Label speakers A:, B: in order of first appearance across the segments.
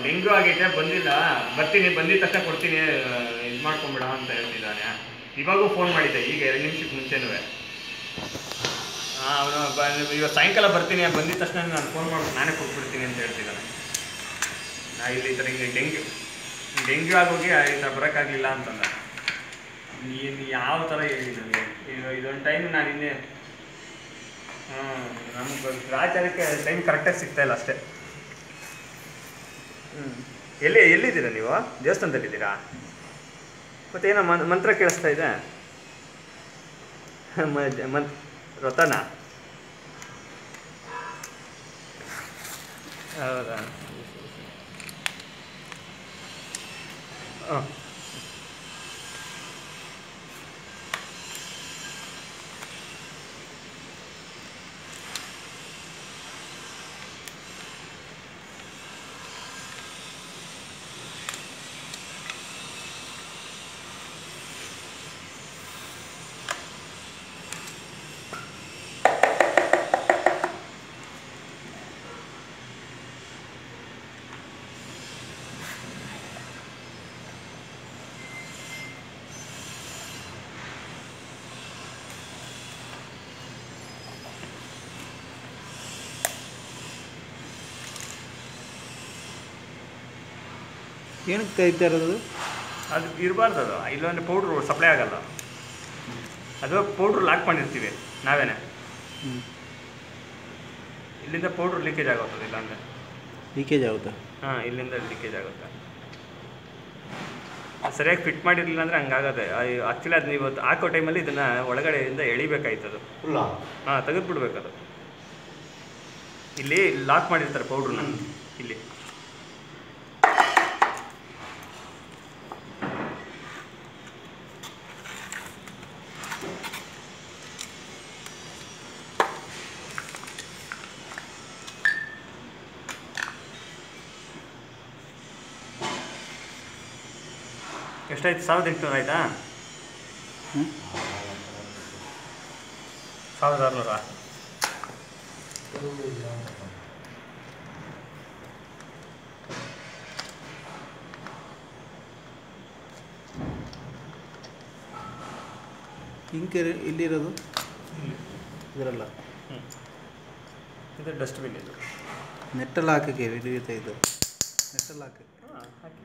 A: Dengue ಆಗೈತೆ ಬಂದಿಲ್ಲ ಬರ್ತೀನಿ ಬಂದಿದ ತಕ್ಷಣ ಕೊಡ್ತೀನಿ ಇದು ಮಾಡ್ಕೊಂಬಿಡ ಅಂತ ಹೇಳ್ತಿದ್ದಾನೆ ಇವಾಗೂ ಫೋನ್ ಮಾಡಿದ್ದೆ ಈಗ ಎರಡು ನಿಮಿಷಕ್ಕೆ ಮುಂಚೆನೂ ಅವನು ಇವಾಗ ಸಾಯಂಕಾಲ ಬರ್ತೀನಿ ಬಂದಿದ ತಕ್ಷಣ ನಾನು ಫೋನ್ ಮಾಡ್ಬಿಟ್ಟು ನಾನೇ ಕೊಟ್ಬಿಡ್ತೀನಿ ಅಂತ ಹೇಳ್ತಿದ್ದಾನೆ ನಾ ಇಲ್ಲಿ ಈ ಥರ ಹಿಂಗೆ ಡೆಂಗ್ಯೂ ಡೆಂಗ್ಯೂ ಆಗೋಗಿ ಈ ಥರ ಬರೋಕ್ಕಾಗಲಿಲ್ಲ ಅಂತಂದ ನೀನು ಯಾವ ಥರ ಹೇಳಿ ನನಗೆ ಇದು ಇದೊಂದು ಟೈಮ್ ನಾನು ಇನ್ನೇ ಹಾಂ ನಮ್ಗೆ ಗ್ರಾಚಾರಕ್ಕೆ ಟೈಮ್ ಕರೆಕ್ಟಾಗಿ ಸಿಗ್ತಾ ಇಲ್ಲ ಅಷ್ಟೇ ಹ್ಞೂ ಎಲ್ಲಿ ಎಲ್ಲಿದ್ದೀರಾ ನೀವು ದೇವಸ್ಥಾನದಲ್ಲಿದ್ದೀರಾ ಮತ್ತೆ ಏನೋ ಮನ್ ಮಂತ್ರ ಕೇಳಿಸ್ತಾ ಇದೆ ಮ- ಮಂತ್ ವ್ರತನಾ ಹೌದಾ ಹಾಂ
B: ಏನಕ್ಕೆ ತೆಗಿತಾ ಇರೋದು
A: ಅದು ಇರಬಾರ್ದು ಅದು ಇಲ್ಲೊಂದು ಪೌಡ್ರು ಸಪ್ಲೈ ಆಗಲ್ಲ ಅದು ಪೌಡ್ರ್ ಲಾಕ್ ಮಾಡಿರ್ತೀವಿ ನಾವೇನೆ
B: ಹ್ಞೂ
A: ಇಲ್ಲಿಂದ ಪೌಡ್ರ್ ಲೀಕೇಜ್ ಆಗುತ್ತದೆ ಇಲ್ಲಾಂದ್ರೆ
B: ಲೀಕೇಜ್ ಆಗುತ್ತಾ
A: ಹಾಂ ಇಲ್ಲಿಂದ ಲೀಕೇಜ್ ಆಗುತ್ತೆ ಸರಿಯಾಗಿ ಫಿಟ್ ಮಾಡಿರಲಿಲ್ಲ ಅಂದರೆ ಹಂಗಾಗತ್ತೆ ಆ್ಯಕ್ಚುಲಿ ಅದು ನೀವು ಹಾಕೋ ಟೈಮಲ್ಲಿ ಇದನ್ನು ಒಳಗಡೆಯಿಂದ ಎಳಿಬೇಕಾಯ್ತದು
C: ಫುಲ್ಲ
A: ಹಾಂ ತೆಗೆದುಬಿಡ್ಬೇಕದು ಇಲ್ಲಿ ಲಾಕ್ ಮಾಡಿರ್ತಾರೆ ಪೌಡ್ರನ್ನ ಇಲ್ಲಿ ಎಷ್ಟಾಯ್ತು ಸಾವಿರದ ಎಂಟುನೂರು ಆಯ್ತಾ
B: ಹ್ಞೂ
A: ಸಾವಿರದ ಆರುನೂರಾ
B: ಇಂಕ್ ಇಲ್ಲಿರೋದು ಇದರಲ್ಲ
A: ಹ್ಞೂ ಇದು ಡಸ್ಟ್ಬಿನ್ ಇದು
B: ನೆಟ್ಟಲ್ಲಿ ಹಾಕಕ್ಕೆ ಹಿಡಿಯುತ್ತೆ ಇದು ನೆಟ್ಟಲ್ಲಿ ಹಾಕಕ್ಕೆ
A: ಹಾಂ ಹಾಕಿ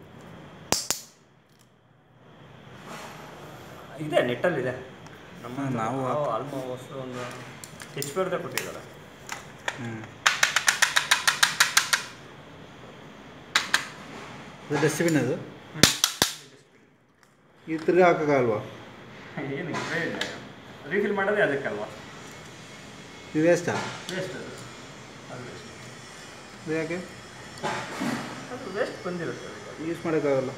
A: ಇದೆ ನೆಟ್ಟಲ್ಲಿದೆ ನಮ್ಮ
B: ಹಾ, ನಾವು ಹಾಕ್-
A: ಆಲ್ಮೋಸ್ಟ್ ಒಂದು ಎಚ್ ಪಿ ಕೊಟ್ಟಿದ್ದಾರೆ
B: ಹ್ಞೂ ಇದು ಡಸ್ಟ್ಬಿನ್ ಅದು ಈ ತಿರ್ಗಿ ಹಾಕೋಕ್ಕಾಗಲ್ವಾ
A: ಏನು ರೀಫಿಲ್ ಮಾಡೋದೇ ಅದಕ್ಕಲ್ವಾ
B: ಇದು ವೇಸ್ಟಾ
A: ವೇಸ್ಟ್ ಅದು ಅದು ವೇಸ್ಟ್
B: ಇದು ಯಾಕೆ
A: ಅದು ವೇಸ್ಟ್ ಬಂದಿರುತ್ತೆ ಅದಕ್ಕೆ.
B: ಯೂಸ್ ಮಾಡೋಕ್ಕಾಗಲ್ಲ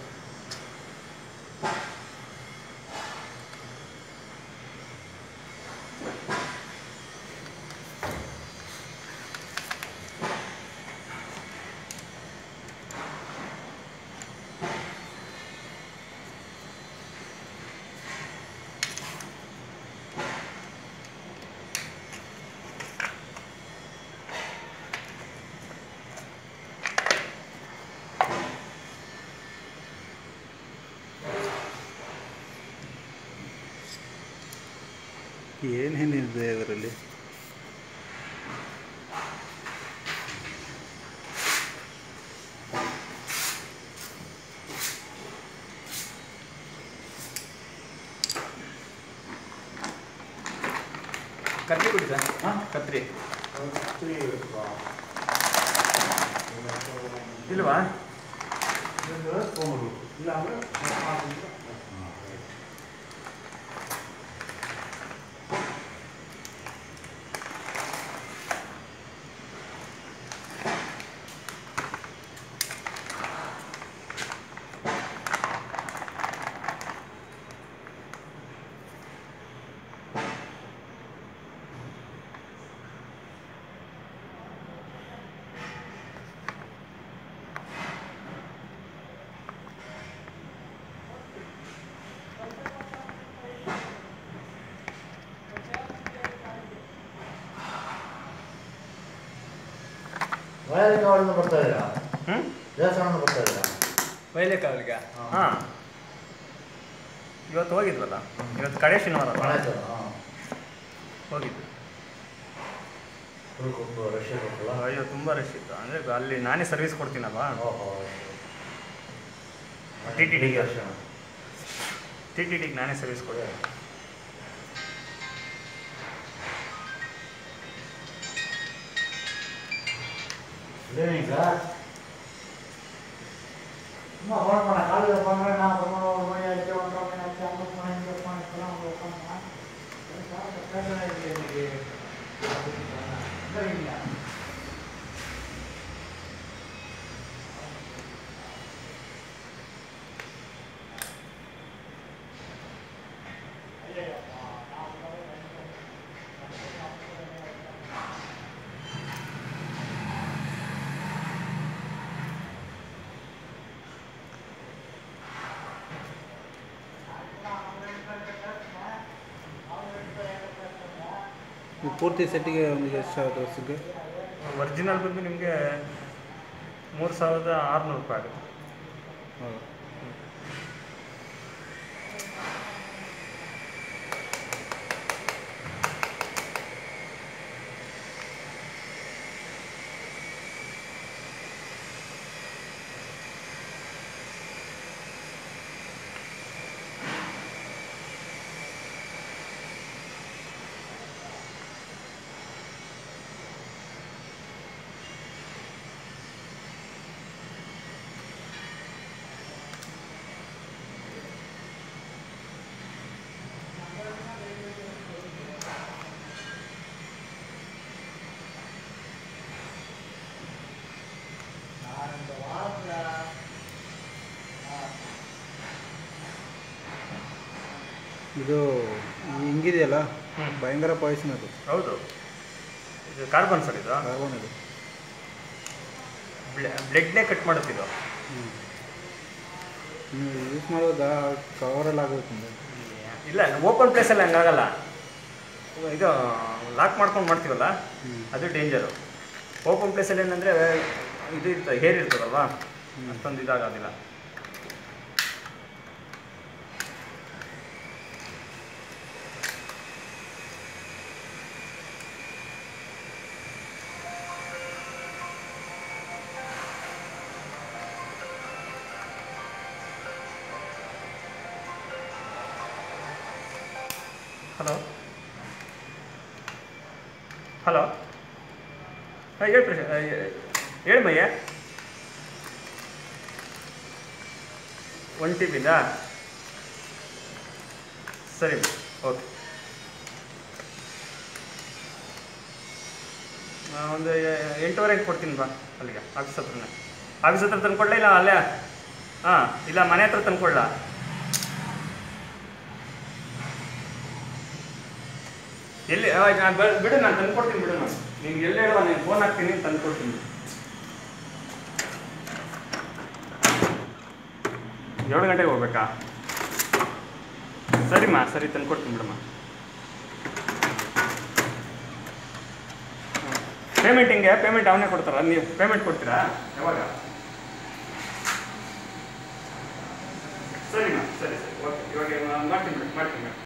B: ಏನೇನಿದೆ ಅದರಲ್ಲಿ
A: ಕತ್ರಿ ಕೊಡಿ ಸರ್ ಹಾಂ ಕತ್ರಿ ಇಲ್ವಾ
C: ಇಲ್ಲ ಅಂದ್ರೆ ವಯರ್ ಕಾವಲಿಂದ ಬರ್ತಾ ಇದ್ದೀರಾ
A: ಹ್ಞೂ
B: ದೇವಸ್ಥಾನ ಬರ್ತಾ ಇದ್ದೀರಾ
A: ವೈಲೇಕಾವಲಿಗೆ
B: ಹಾ.
A: ಹಾಂ ಇವತ್ತು ಹೋಗಿದ್ವಲ್ಲ ಇವತ್ತು ಕಡೆ ಶನಿವಾರ ಅಲ್ವಾ?
B: ಆಯ್ತು ಹಾಂ
A: ಹೋಗಿದ್ವಿ
B: ಫುಲ್ ಕೊಟ್ಟು ರಶ್ ಇರುತ್ತಲ್ಲ
A: ಅಯ್ಯೋ ತುಂಬ ರಶ್ ಇತ್ತು ಅಂದರೆ ಅಲ್ಲಿ ನಾನೇ ಸರ್ವಿಸ್ ಕೊಡ್ತೀನಲ್ವಾ
B: ಓಹೋ
A: TTD ಗೆ.
B: ದರ್ಶನ
A: ಟಿ ಟಿ ಟಿಗೆ ನಾನೇ ಸರ್ವಿಸ್ ಕೊಡ್ತೀನಿ
B: ಇದೇನು ಸರ್ சும்மா ஃபோன் பண்ண காலையில் பண்ணுறேன் நான் சொன்ன ஒரு மணி ஆச்சு ஒன்றரை மணி ஆச்சு ஐம்பது மணி அஞ்சு மணி இப்போலாம் வந்து உட்காந்துனா பேசுகிறேன் இன்னைக்கு சரிங்களா
C: ಈ ಪೂರ್ತಿ ಸೆಟ್ಟಿಗೆ ಒಂದು ಎಷ್ಟು ಆಗುತ್ತೆ ವರ್ಷಕ್ಕೆ
A: ಒರಿಜಿನಲ್ ಬಂದು ನಿಮಗೆ ಮೂರು ಸಾವಿರದ ಆರುನೂರು ರೂಪಾಯಿ ಆಗುತ್ತೆ
C: ಹೌದು ಇದು ಹಿಂಗಿದೆಯಲ್ಲ
A: ಹ್ಮ್.
C: ಭಯಂಕರ ಪಾಯ್ಸನ್ ಅದು
A: ಹೌದು ಇದು ಕಾರ್ಬನ್ ಸರ್ ಇದು
C: ಕಾರ್ಬನ್ ಇದು
A: ಬ್ಲಡ್ನೇ ಕಟ್ ಮಾಡುತ್ತಿದ್ದು
C: ಹ್ಞೂ ನೀವು ಯೂಸ್ ಮಾಡೋದ ಕವರಲ್ಲಿ ಆಗೋಯ್ತು
A: ಇಲ್ಲ ಓಪನ್ ಪ್ಲೇಸಲ್ಲಿ ಹಂಗಾಗಲ್ಲ ಇದು ಲಾಕ್ ಮಾಡ್ಕೊಂಡು ಮಾಡ್ತೀವಲ್ಲ
C: ಹ್ಞೂ
A: ಅದು ಡೇಂಜರು ಓಪನ್ ಪ್ಲೇಸಲ್ಲಿ ಏನಂದರೆ ಇದು ಇರ್ತದೆ ಹೇರ್ ಇರ್ತದಲ್ವಾ
C: ಹ್ಮ್.
A: ಅಷ್ಟೊಂದು ಇದಾಗೋದಿಲ್ಲ ಹಲೋ ಹಲೋ ಹಾಂ ಹೇಳಿ ಪ್ರಶ್ ಹೇಳಿ ಮಯ್ಯ ಒನ್ ಟಿ ಬಿಂದಾ ಸರಿ ಓಕೆ ಒಂದು ಎ- ಎಂಟೂವರೆಗೆ ಕೊಡ್ತೀನಿ ಬಾ ಅಲ್ಲಿಗೆ ಆಫೀಸ್ ಹತ್ರನೇ ಆಫೀಸ್ ಹತ್ರ ತಂದ್ಕೊಡ್ಲಾ ಇಲ್ಲ ಅಲ್ಲೇ ಹಾಂ ಇಲ್ಲ ಮನೆ ಹತ್ರ ತಂದ್ಕೊಡ್ಲಾ ಎಲ್ಲಿ ಆ, ನಾನ್ ಬ- ಬಿಡು ನಾನು ತಂದ್ಕೊಡ್ತೀನಿ ಬಿಡು ನಾನು ನಿನ್ಗೆ ಎಲ್ಲಿ ಹೇಳುವ ನೀನು ಫೋನ್ ಹಾಕ್ತೀನಿ ತಂದ್ಕೊಡ್ತೀನಿ ಏಳು ಗಂಟೆಗೆ ಹೋಗ್ಬೇಕಾ ಸರಿಮ್ಮ ಸರಿ ತಂದ್ಕೊಡ್ತೀನಿ ಬಿಡಮ್ಮ ಪೇಮೆಂಟ್ ಹಿಂಗೆ ಪೇಮೆಂಟ್ ಅವನೇ ಕೊಡ್ತಾರ ನೀವು ಪೇಮೆಂಟ್ ಕೊಡ್ತೀರಾ ಯಾವಾಗ ಸರಿಮ್ಮ ಸರಿ ಸರಿ ಓಕೆ ಇವಾಗ ಮಾಡ್ತೀನಿ ಬಿಡಿ ಮಾಡ್ತೀನಿ ಬಿಡಿ